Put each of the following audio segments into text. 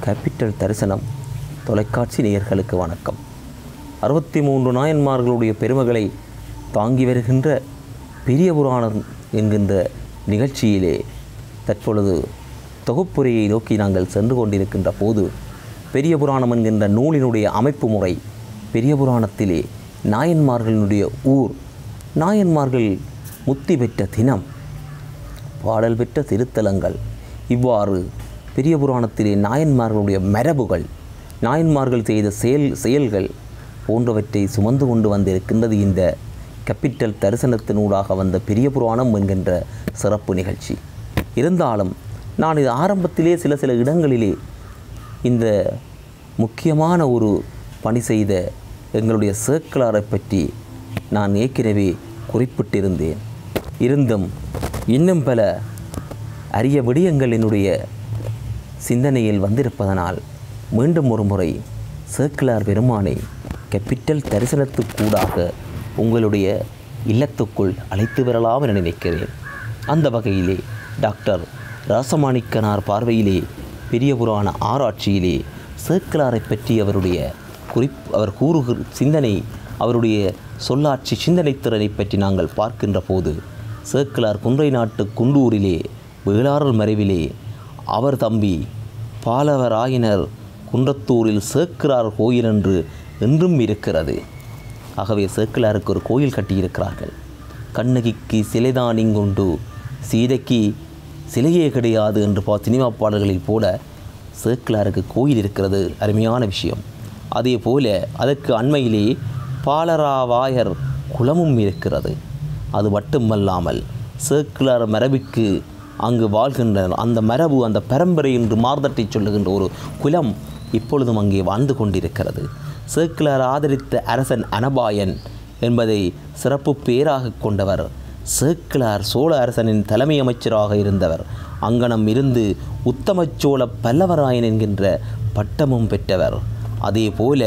capital தரிசனம் தொலைக்காட்சி நேயர்களுக்கு வணக்கம் அறுபத்தி மூன்று நாயன்மார்களுடைய பெருமைகளை தாங்கி வருகின்ற பெரிய புராணம் என்கின்ற நிகழ்ச்சியிலே தற்பொழுது தொகுப்புரையை நோக்கி நாங்கள் சென்று கொண்டிருக்கின்ற போது பெரிய புராணம் என்கின்ற நூலினுடைய அமைப்பு முறை பெரிய புராணத்திலே நாயன்மார்களினுடைய ஊர் நாயன்மார்கள் முத்தி பெற்ற தினம் பாடல் பெற்ற திருத்தலங்கள் இவ்வாறு பெரிய புராணத்திலே நாயன்மார்களுடைய மரபுகள் நாயன்மார்கள் செய்த செயல் செயல்கள் போன்றவற்றை சுமந்து கொண்டு வந்திருக்கின்றது இந்த கேபிட்டல் தரிசனத்தினூடாக வந்த பெரிய புராணம் என்கின்ற சிறப்பு நிகழ்ச்சி இருந்தாலும் நான் இது ஆரம்பத்திலே சில சில இடங்களிலே இந்த முக்கியமான ஒரு பணி செய்த எங்களுடைய சேக்கலாரை பற்றி நான் ஏற்கனவே குறிப்பிட்டிருந்தேன் இருந்தும் இன்னும் பல அரிய விடயங்கள் என்னுடைய சிந்தனையில் வந்திருப்பதனால் மீண்டும் ஒரு முறை சேக்கிலார் பெருமானை கேபிட்டல் தரிசனத்துக்கூடாக உங்களுடைய இல்லத்துக்குள் அழைத்து வரலாம் என நினைக்கிறேன் அந்த வகையிலே டாக்டர் ராசமாணிக்கனார் பார்வையிலே பெரிய புராண ஆராய்ச்சியிலே சேக்கிலாரை பற்றி அவருடைய குறிப் அவர் கூறுகிற சிந்தனை அவருடைய சொல்லாட்சி சிந்தனை திறனை பற்றி நாங்கள் பார்க்கின்ற போது சேக்கிலார் குன்றை நாட்டு குண்டூரிலே வேளாளர் மறைவிலே அவர் தம்பி பாலவராயினர் குன்றத்தூரில் சேக்கிரார் கோயில் என்று என்றும் இருக்கிறது ஆகவே சேக்கிலாருக்கு ஒரு கோயில் கட்டியிருக்கிறார்கள் கண்ணகிக்கு சிலைதான் இங்குண்டு சீதைக்கு சிலையே கிடையாது என்று பா சினிமா பாடல்களில் போல சேக்கிலாருக்கு கோயில் இருக்கிறது அருமையான விஷயம் அதே போல அதற்கு அண்மையிலே பாலராவாயர் குளமும் இருக்கிறது அது மட்டுமல்லாமல் சேக்கிலார் மரபிற்கு அங்கு வாழ்கின்ற அந்த மரபு அந்த பரம்பரை என்று மார்தட்டி சொல்லுகின்ற ஒரு குலம் இப்பொழுதும் அங்கே வாழ்ந்து கொண்டிருக்கிறது சேக்கிலார் ஆதரித்த அரசன் அனபாயன் என்பதை சிறப்பு பேராக கொண்டவர் சேக்கிலார் சோழ அரசனின் தலைமை அமைச்சராக இருந்தவர் அங்கனம் இருந்து உத்தமச்சோழ பல்லவராயன் என்கின்ற பட்டமும் பெற்றவர் அதே போல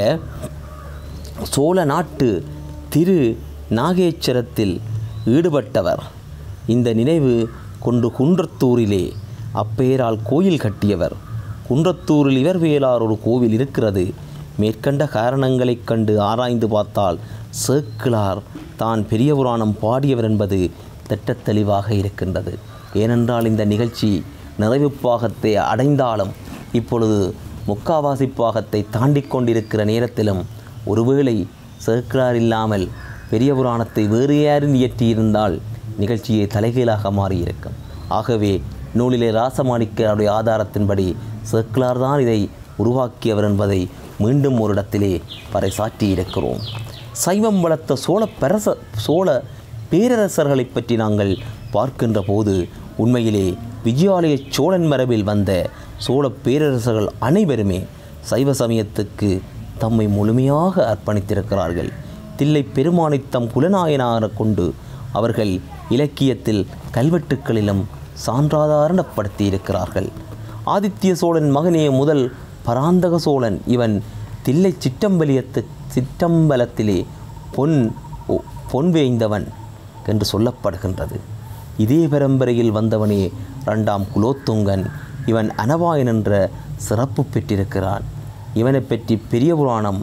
சோழ நாட்டு திரு நாகேச்சரத்தில் ஈடுபட்டவர் இந்த நினைவு கொண்டு குன்றத்தூரிலே அப்பெயரால் கோயில் கட்டியவர் குன்றத்தூரில் இவர் வேளார் ஒரு கோவில் இருக்கிறது மேற்கண்ட காரணங்களைக் கண்டு ஆராய்ந்து பார்த்தால் சேக்கிலார் தான் பெரிய புராணம் பாடியவர் என்பது திட்டத் தெளிவாக இருக்கின்றது ஏனென்றால் இந்த நிகழ்ச்சி நிறைவு பாகத்தை அடைந்தாலும் இப்பொழுது முக்காவாசி பாகத்தை தாண்டி கொண்டிருக்கிற நேரத்திலும் ஒருவேளை சேக்கிலார் இல்லாமல் பெரிய புராணத்தை வேறு யாரும் இயற்றியிருந்தால் நிகழ்ச்சியை தலைகீழாக மாறியிருக்கும் ஆகவே நூலிலே ராசமாணிக்கருடைய ஆதாரத்தின்படி சேக்கிலார் தான் இதை உருவாக்கியவர் என்பதை மீண்டும் ஒரு இடத்திலே பறைசாற்றி இருக்கிறோம் சைவம் வளர்த்த சோழ பெரச சோழ பேரரசர்களை பற்றி நாங்கள் பார்க்கின்ற போது உண்மையிலே விஜயாலய சோழன் மரபில் வந்த சோழ பேரரசர்கள் அனைவருமே சைவ சமயத்துக்கு தம்மை முழுமையாக அர்ப்பணித்திருக்கிறார்கள் தில்லை பெருமானை தம் குலநாயனாக கொண்டு அவர்கள் இலக்கியத்தில் கல்வெட்டுக்களிலும் சான்றாதாரணப்படுத்தி இருக்கிறார்கள் ஆதித்ய சோழன் மகனே முதல் பராந்தக சோழன் இவன் தில்லை சிற்றம்பலியத்து சிற்றம்பலத்திலே பொன் ஒ- பொன் வேய்ந்தவன் என்று சொல்லப்படுகின்றது இதே பரம்பரையில் வந்தவனே இரண்டாம் குலோத்துங்கன் இவன் அனவாயன் என்ற சிறப்பு பெற்றிருக்கிறான் இவனை பற்றி பெரிய புராணம்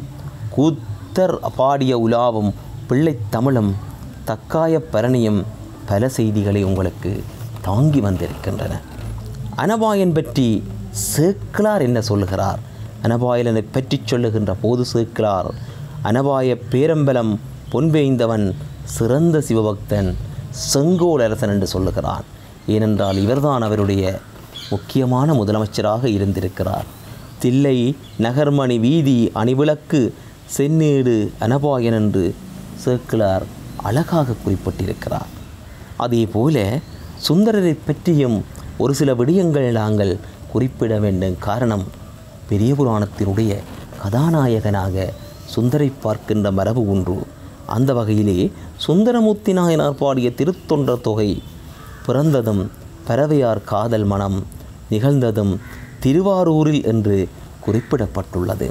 கூத்தர் பாடிய உலாவும் பிள்ளைத் தமிழும் தக்காய பரணியும் பல செய்திகளை உங்களுக்கு தாங்கி வந்திருக்கின்றன அனபாயன் பற்றி சேக்கிலார் என்ன சொல்லுகிறார் அனபாயலனை பற்றி சொல்லுகின்ற போது சேக்கிலார் அனபாய பேரம்பலம் பொன்வேய்ந்தவன் சிறந்த சிவபக்தன் செங்கோல் அரசன் என்று சொல்லுகிறான் ஏனென்றால் இவர்தான் அவருடைய முக்கியமான முதலமைச்சராக இருந்திருக்கிறார் தில்லை நகர்மணி வீதி அணிவிளக்கு செந்நீடு அனபாயன் என்று சேக்கிலார் அழகாக குறிப்பிட்டிருக்கிறார் அதே போல சுந்தரரை பற்றியும் ஒரு சில விடயங்கள் நாங்கள் குறிப்பிட வேண்டும் காரணம் பெரிய புராணத்தினுடைய கதாநாயகனாக சுந்தரை பார்க்கின்ற மரபு ஒன்று அந்த வகையிலே சுந்தரமூர்த்தி நாயனார் பாடிய திருத்தொண்டர் தொகை பிறந்ததும் பறவையார் காதல் மனம் நிகழ்ந்ததும் திருவாரூரில் என்று குறிப்பிடப்பட்டுள்ளது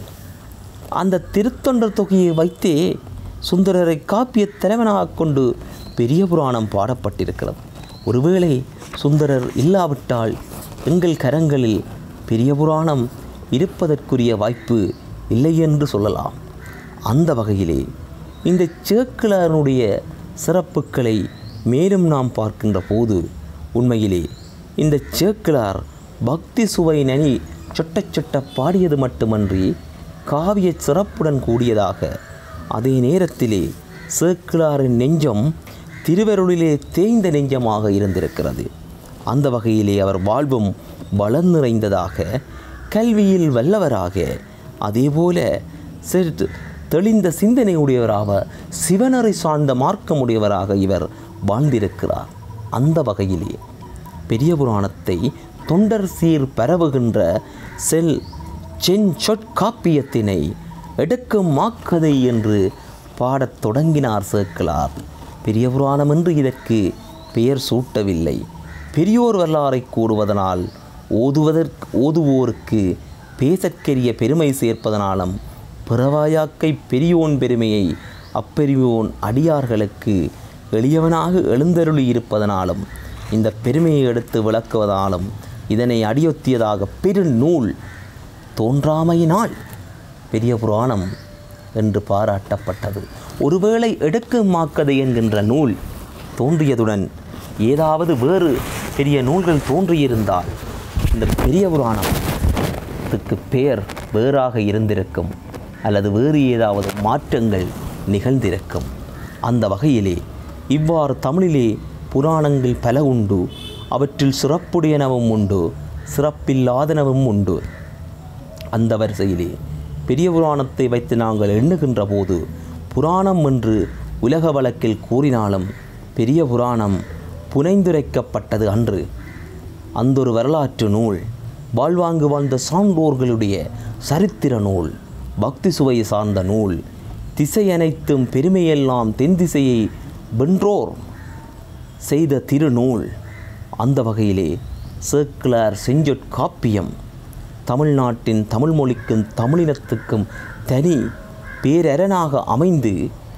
அந்த திருத்தொண்டர் தொகையை வைத்தே சுந்தரரை காப்பிய தலைவனாக கொண்டு பெரிய புராணம் பாடப்பட்டிருக்கிறது ஒருவேளை சுந்தரர் இல்லாவிட்டால் எங்கள் கரங்களில் பெரிய புராணம் இருப்பதற்குரிய வாய்ப்பு இல்லை என்று சொல்லலாம் அந்த வகையிலே இந்த சேக்கிழாரனுடைய சிறப்புகளை மேலும் நாம் பார்க்கின்ற போது உண்மையிலே இந்த சேக்கிழார் பக்தி சுவை நனி சொட்ட சொட்ட பாடியது மட்டுமன்றி காவிய சிறப்புடன் கூடியதாக அதே நேரத்திலே சேக்கிழாரின் நெஞ்சம் திருவருளிலே தேய்ந்த நெஞ்சமாக இருந்திருக்கிறது அந்த வகையிலே அவர் வாழ்வும் வளம் நிறைந்ததாக கல்வியில் வல்லவராக அதேபோல சிறு தெளிந்த சிந்தனை உடையவராக சிவனரை சார்ந்த மார்க்கமுடையவராக இவர் வாழ்ந்திருக்கிறார் அந்த வகையிலே பெரிய புராணத்தை தொண்டர் சீர் பரவுகின்ற செல் சென் சொற்காப்பியத்தினை எடுக்கும் மாக்கதை என்று பாடத் தொடங்கினார் சேக்கிழார் பெரிய புராணம் என்று இதற்கு பெயர் சூட்டவில்லை பெரியோர் வரலாறை கூறுவதனால் ஓதுவதற்கு ஓதுவோருக்கு பேசற்கரிய பெருமை சேர்ப்பதனாலும் பிறவாயாக்கை பெரியோன் பெருமையை அப்பெரியோன் அடியார்களுக்கு எளியவனாக எழுந்தருளி இருப்பதனாலும் இந்த பெருமையை எடுத்து விளக்குவதாலும் இதனை அடியொத்தியதாக பெருநூல் தோன்றாமையினால் பெரிய புராணம் என்று பாராட்டப்பட்டது ஒருவேளை எடுக்கும் மாக்கதை என்கின்ற நூல் தோன்றியதுடன் ஏதாவது வேறு பெரிய நூல்கள் தோன்றியிருந்தால் இந்த பெரிய புராணத்துக்கு பெயர் வேறாக இருந்திருக்கும் அல்லது வேறு ஏதாவது மாற்றங்கள் நிகழ்ந்திருக்கும் அந்த வகையிலே இவ்வாறு தமிழிலே புராணங்கள் பல உண்டு அவற்றில் சிறப்புடையனவும் உண்டு சிறப்பில்லாதனவும் உண்டு அந்த வரிசையிலே பெரிய புராணத்தை வைத்து நாங்கள் எண்ணுகின்ற போது புராணம் என்று உலக வழக்கில் கூறினாலும் பெரிய புராணம் புனைந்துரைக்கப்பட்டது அன்று அந்தொரு வரலாற்று நூல் வாழ்வாங்கு வாழ்ந்த சான்றோர்களுடைய சரித்திர நூல் பக்தி சுவை சார்ந்த நூல் திசை அனைத்தும் பெருமையெல்லாம் தென் திசையை வென்றோர் செய்த திருநூல் அந்த வகையிலே சேக்கிழார் செஞ்சொற்காப்பியம் தமிழ்நாட்டின் தமிழ் மொழிக்கும் தமிழினத்துக்கும் தனி பேரரணாக அமைந்து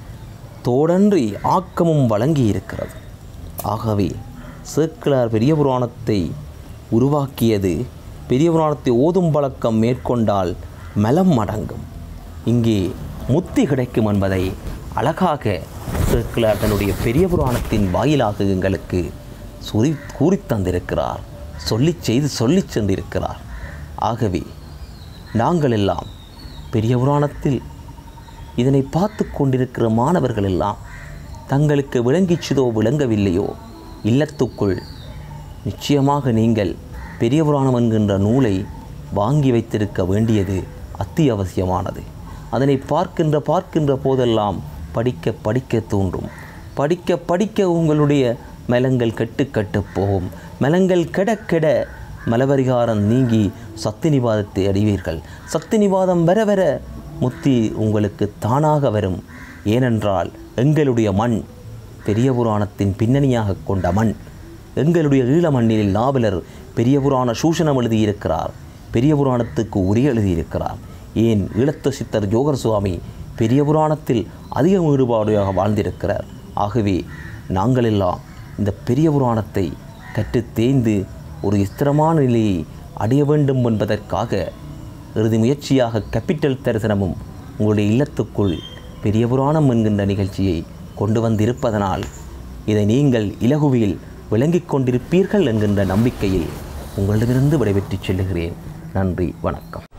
தோடன்றி ஆக்கமும் வழங்கியிருக்கிறது ஆகவே சேக்கிழார் பெரிய புராணத்தை உருவாக்கியது பெரிய புராணத்தை ஓதும் பழக்கம் மேற்கொண்டால் மலம் அடங்கும் இங்கே முத்தி கிடைக்கும் என்பதை அழகாக சேக்கிழார் தன்னுடைய பெரிய புராணத்தின் வாயிலாக எங்களுக்கு சுரி கூறித் தந்திருக்கிறார் சொல்லிச் செய்து சொல்லிச் சென்றிருக்கிறார் ஆகவே நாங்கள் எல்லாம் பெரிய புராணத்தில் இதனை பார்த்து கொண்டிருக்கிற மாணவர்கள் எல்லாம் தங்களுக்கு விளங்கிச்சதோ விளங்கவில்லையோ இல்லத்துக்குள் நிச்சயமாக நீங்கள் பெரிய புராணம் என்கின்ற நூலை வாங்கி வைத்திருக்க வேண்டியது அத்தியாவசியமானது அதனை பார்க்கின்ற பார்க்கின்ற போதெல்லாம் படிக்க படிக்க தூண்டும் படிக்க படிக்க உங்களுடைய மலங்கள் கெட்டு கெட்டு போகும் மலங்கள் கெட கெட மலபரிகாரம் நீங்கி சக்தி நிவாதத்தை அடைவீர்கள் சக்தி நிவாதம் வர வர முத்தி உங்களுக்கு தானாக வரும் ஏனென்றால் எங்களுடைய மண் பெரிய புராணத்தின் பின்னணியாக கொண்ட மண் எங்களுடைய ஈழ மண்ணில் நாவலர் பெரிய புராண சூஷணம் எழுதியிருக்கிறார் பெரிய புராணத்துக்கு உரை எழுதியிருக்கிறார் ஏன் ஈழத்து சித்தர் ஜோகர் சுவாமி பெரிய புராணத்தில் அதிக ஈடுபாடாக வாழ்ந்திருக்கிறார் ஆகவே நாங்கள் எல்லாம் இந்த பெரிய புராணத்தை கற்றுத் தேய்ந்து ஒரு ஸ்திரமான நிலையை அடைய வேண்டும் என்பதற்காக இறுதி முயற்சியாக கேபிட்டல் தரிசனமும் உங்களுடைய இல்லத்துக்குள் பெரிய புராணம் என்கின்ற நிகழ்ச்சியை கொண்டு வந்திருப்பதனால் இதை நீங்கள் இலகுவில் விளங்கிக் கொண்டிருப்பீர்கள் என்கின்ற நம்பிக்கையில் உங்களிடமிருந்து விடைபெற்றுச் செல்லுகிறேன் நன்றி வணக்கம்